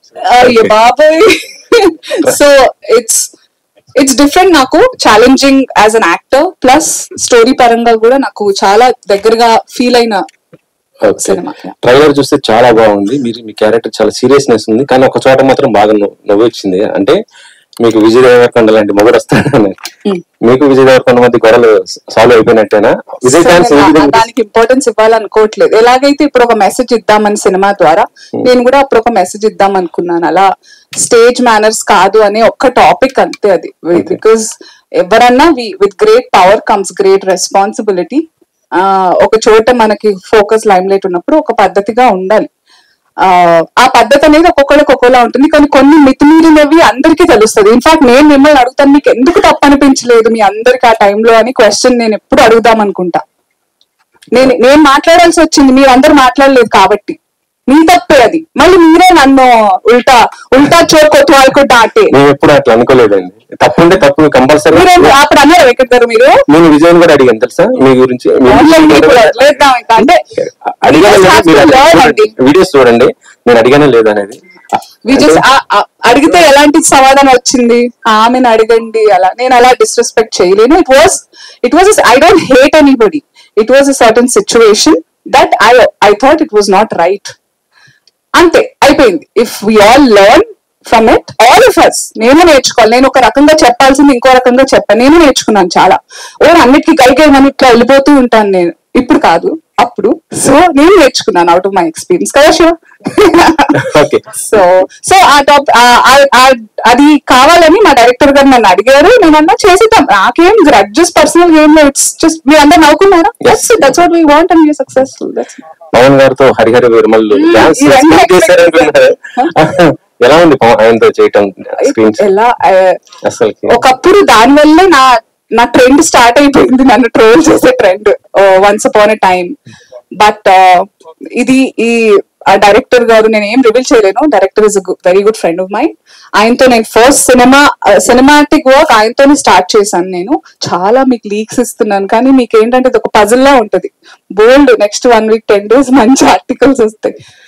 అయ్యో బాబాయ్ so it's it's different నాకు challenging as an actor plus story పరంగా కూడా నాకు చాలా దగ్గరగా ఫీల్ అయిన ఓకే సినిమా yeah. ట్రైలర్ చూస్తే చాలా బాగుంది మీరు మీ క్యారెక్టర్ చాలా సీరియస్నెస్ ఉంది కానీ ఒక చోట మాత్రం బాగా నవ్వు నవ్వు వచ్చింది అంటే మీకు విజయ్ దేవరకొండ లాంటి మొగుడు వస్తాడని Hmm. మీకు విజయ్ దేవరకొండ మధ్య గొడవలు సాల్వ్ అయిపోయినట్టేనా విజయ్ సో ఫ్యాన్స్ నేను ఆ- దానికి ఇంపార్టెన్స్ ఇవ్వాలనుకోవట్లేదు ఎలాగైతే ఇప్పుడు ఒక మెసేజ్ ఇద్దామని సినిమా ద్వారా నేను కూడా అప్పుడు ఒక మెసేజ్ ఇద్దాం అనుకున్నాను అలా స్టేజ్ మేనర్స్ కాదు అనే ఒక్క టాపిక్ అంతే అది బికాస్ ఎవరన్నా with great power comes great responsibility ఒక చోట మనకి ఫోకస్ లైమ్ లైట్ ఉన్నప్పుడు ఒక పద్ధతిగా ఉండాలి ఆ ఆ పద్ధతి అనేది ఒక్కొక్కరికి ఒక్కోలా ఉంటుంది కానీ కొన్ని మితిమీరినవి అందరికీ తెలుస్తుంది ఇన్ఫాక్ట్ నేను మిమ్మల్ని అడుగుతాను మీకు ఎందుకు తప్పు అనిపించలేదు మీ అందరికి ఆ టైంలో అని క్వశ్చన్ నేను ఎప్పుడు అడుగుదాం అనుకుంటా నేను నేను మాట్లాడాల్సి వచ్చింది మీరు అందరు మాట్లాడలేదు కాబట్టి మీ తప్పే అది మళ్ళీ మీరే నన్ను ఉల్టా ఉల్టా చోర్ కొత్త డాటే మేము ఎప్పుడు అట్లా అనుకోలేదండి తప్పు ఉంటే తప్పు కంపల్సరీ మీరు అప్పుడు అన్నారు వెంకట్ గారు మీరు నేను విజయ్ కూడా అడిగాను తెలుసా మీ గురించి మీ ఆన్లైన్ గురించి ఇప్పుడు వదిలేద్దాం ఇంకా. అంటే అడిగానే We just లేదు have మీరు to learn చూడండి. అండి. వీడియోస్ చూడండి నేను అడిగానే లేదు అనేది We just- ఆ- ఆ- అడిగితే ఎలాంటి సమాధానం వచ్చింది ఆమెను అడగండి అలా నేను అలా డిస్రెస్పెక్ట్ చేయలేను it was it was I don't hate anybody it was a certain situation that I I thought it was not right అంతే అయిపోయింది if we all learn from it all of us నేను నేర్చుకోవాలి నేను ఒక రకంగా చెప్పాల్సింది ఇంకో రకంగా చెప్పాను నేను నేర్చుకున్నాను చాలా ఓ అన్నిటికీ కలిగేమని ఇట్లా వెళ్ళిపోతూ ఉంటాను నేను ఇప్పుడు కాదు అప్పుడు సో నేను నేర్చుకున్నాను అవుట్ ఆఫ్ మై ఎక్స్పీరియన్స్ కదా శివ ఓకే సో సో ఆ టాప్ అది కావాలని మా డైరెక్టర్ గారు నన్ను అడిగారు నేను అన్నా చేసేద్దాం నాకేం గ్రడ్జెస్ పర్సనల్ గేమ్ లో ఇట్స్ జస్ట్ మీరు అందరు నవ్వుకున్నారా Yes. That's what we want and successful that's Pawan గారితో హరిహర విరమల్లు Hmm, డాన్స్ ఇవన్నీ చేశారు అనుకున్నారు ఎలా ఉంది పవన్ ఆయనతో చేయటం స్క్రీన్స్ ఎలా ఆ, అసలుకి ఒకప్పుడు దాని వల్లే నా నా ట్రెండ్ స్టార్ట్ అయిపోయింది నన్ను ట్రోల్ చేసే trend once upon a time but ఇది ఈ ఆ డైరెక్టర్ గారు నేను ఏం రివీల్ చేయలేను director is very good friend of mind ఆయనతో నేను ఫస్ట్ సినిమా సినిమాటిక్ వర్క్ ఆయనతోనే స్టార్ట్ చేశాను నేను చాలా మీకు లీక్స్ ఇస్తున్నాను కానీ మీకు ఏంటంటే ఇది ఒక పజిల్ లా ఉంటది bold next one week ten days మంచి ఆర్టికల్స్ వస్తాయి